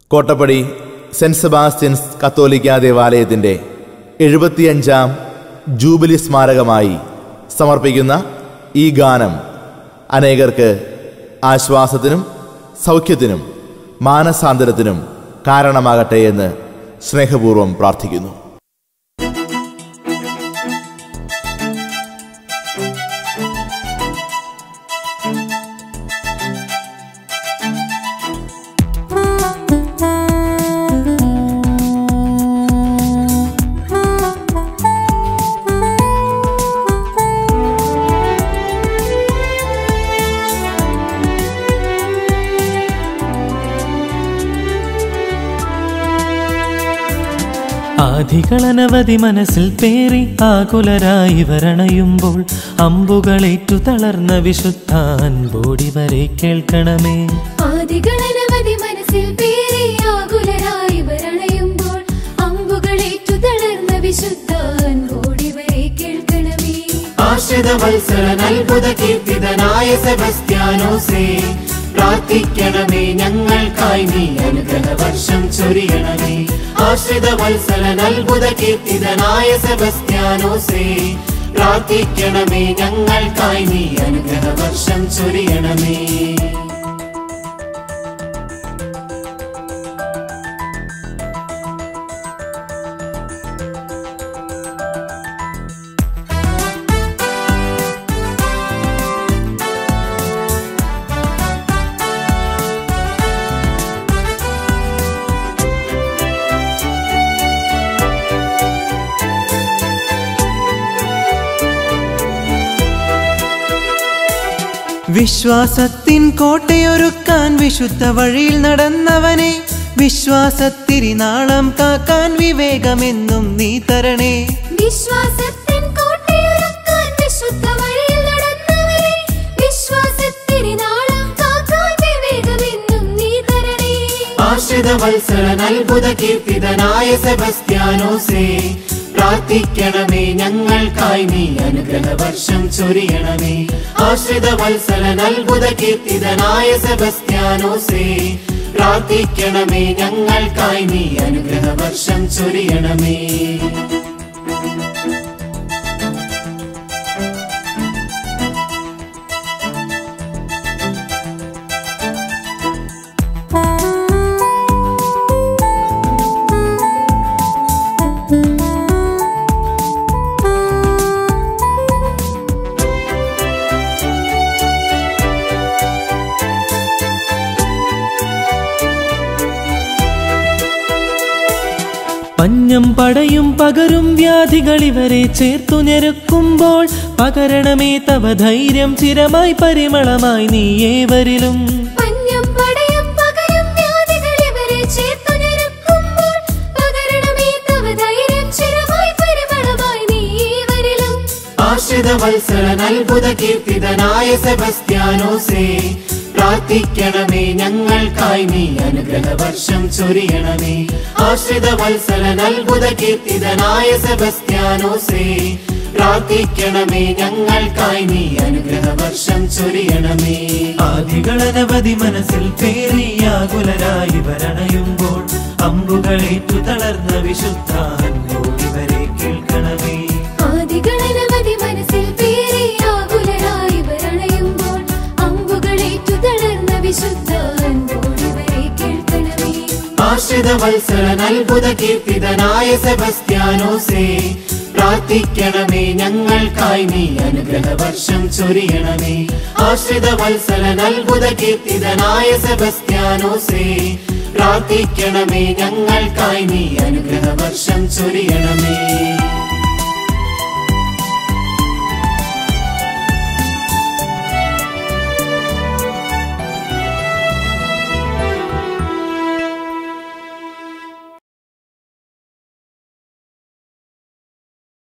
Kottappadi saint Sebastian's കത്തോലിക്ക ദേവാലയത്തിൻ്റെ എഴുപത്തിയഞ്ചാം jubilee സ്മാരകമായി സമർപ്പിക്കുന്ന ഈ ഗാനം അനേകർക്ക് ആശ്വാസത്തിനും സൗഖ്യത്തിനും മാനസാന്തരത്തിനും കാരണമാകട്ടെ എന്ന് സ്നേഹപൂർവ്വം പ്രാർത്ഥിക്കുന്നു ആധികളനവധി മനസ്സിൽ പേറി ആകുലരായി വരണയുമ്പോൾ അമ്പുകളേറ്റു തളർന്ന വിശുദ്ധാൻ ബോഡി വരെ കേൾക്കണമേ ആദികളനവധി മനസ്സിൽ പേരെ ആകുലരായി വരണയുമ്പോൾ അമ്പുകളേറ്റു തളർന്ന വിശുദ്ധാൻ ഓടി വരെ കേൾക്കണമേ ആശ്രിത വത്സരൻ അത്ഭുത കീർത്തിതനായ സെബസ്ത്യാനോസേ പ്രാർത്ഥിക്കണമേ ഞങ്ങൾക്കായി നീ അനുഗ്രഹ വർഷം ചൊരിയണമേ ആശ്രിത വത്സരൻ അത്ഭുത കീർത്തിതനായ സെബസ്ത്യാനോസേ പ്രാർത്ഥിക്കണമേ ഞങ്ങൾക്കായി നീ അനുഗ്രഹ വർഷം ചൊരിയണമേ വിശ്വാസത്തിൻ കോട്ടയൊരുക്കാൻ വിശുദ്ധ വഴിയിൽ നടന്നവനെ വിശ്വാസത്തിരിനാളം കാക്കാൻ വിവേകമെന്നും നീ തരണേ വിശ്വാസത്തിൻ കോട്ടയൊരുക്കാൻ വിശുദ്ധ വഴിയിൽ നടന്നവരെ വിശ്വാസത്തിന് നാളം കാക്കാൻ വിവേകമെന്നും നീ തരണേ ആശ്രിത വത്സരൻ അത്ഭുത കീർത്തിതനായ സെബസ്ത്യാനോസേ പ്രാർത്ഥിക്കണമേ ഞങ്ങൾക്കായി നീ അനുഗ്രഹ വർഷം ചൊരിയണമേ ആശ്രിത വത്സരൻ അത്ഭുത കീർത്തിതനായ സെബസ്ത്യാനോസേ പ്രാർത്ഥിക്കണമേ ഞങ്ങൾക്കായി നീ അനുഗ്രഹ വർഷം ചൊരിയണമേ പഞ്ഞം പടയും പകരും വ്യാധികൾ ഇവരെ ചേർത്തു ഞെരുക്കുമ്പോൾ പകരണമേ തവ ധൈര്യം ചിരമായി പരിമളമായി നീ ഏവരിലും പഞ്ഞം പടയും പകരും വ്യാധികൾ ഇവരെ ചേർത്തു നിരക്കുമ്പോൾ പകരണമേ തവ ധൈര്യം ചിരമായി പരിമളമായി നീ ഏവരിലും ആശ്രിത വത്സരൻ അത്ഭുത കീർത്തിതനായ സെബസ്ത്യാനോസേ പ്രാർത്ഥിക്കണമേ ഞങ്ങൾക്കായി നീ അനുഗ്രഹ വർഷം ചൊരിയണമേ ആശ്രിത വത്സരൻ അത്ഭുത കീർത്തിതനായ സെബസ്ത്യാനോസേ പ്രാർത്ഥിക്കണമേ ഞങ്ങൾക്കായി നീ അനുഗ്രഹ വർഷം ചൊരിയണമേ ആദികളനവധി മനസ്സിൽ പേറിയാകുലരായി വരണയുമ്പോൾ അമ്പുകളേറ്റു തളർന്ന വിശുദ്ധാൻ ഓടി വരെ കേൾക്കണമേ ആദികളനവധി മനസ്സിൽ പേരെ ആകുലരായി വരണയുമ്പോൾ അമ്പുകളേറ്റു തളർന്ന വിശുദ്ധാൻ ഓടി വരെ കേൾക്കണമേ ആശ്രിത വത്സരൻ അത്ഭുത കീർത്തിതനായ സെബസ്ത്യാനോസേ പ്രാർത്ഥിക്കണമേ ഞങ്ങൾക്കായി നീ അനുഗ്രഹ വർഷം ചൊരിയണമേ ആശ്രിത വത്സരൻ അത്ഭുത കീർത്തിതനായ സെബസ്ത്യാനോസേ പ്രാർത്ഥിക്കണമേ ഞങ്ങൾക്കായി നീ അനുഗ്രഹ വർഷം ചൊരിയണമേ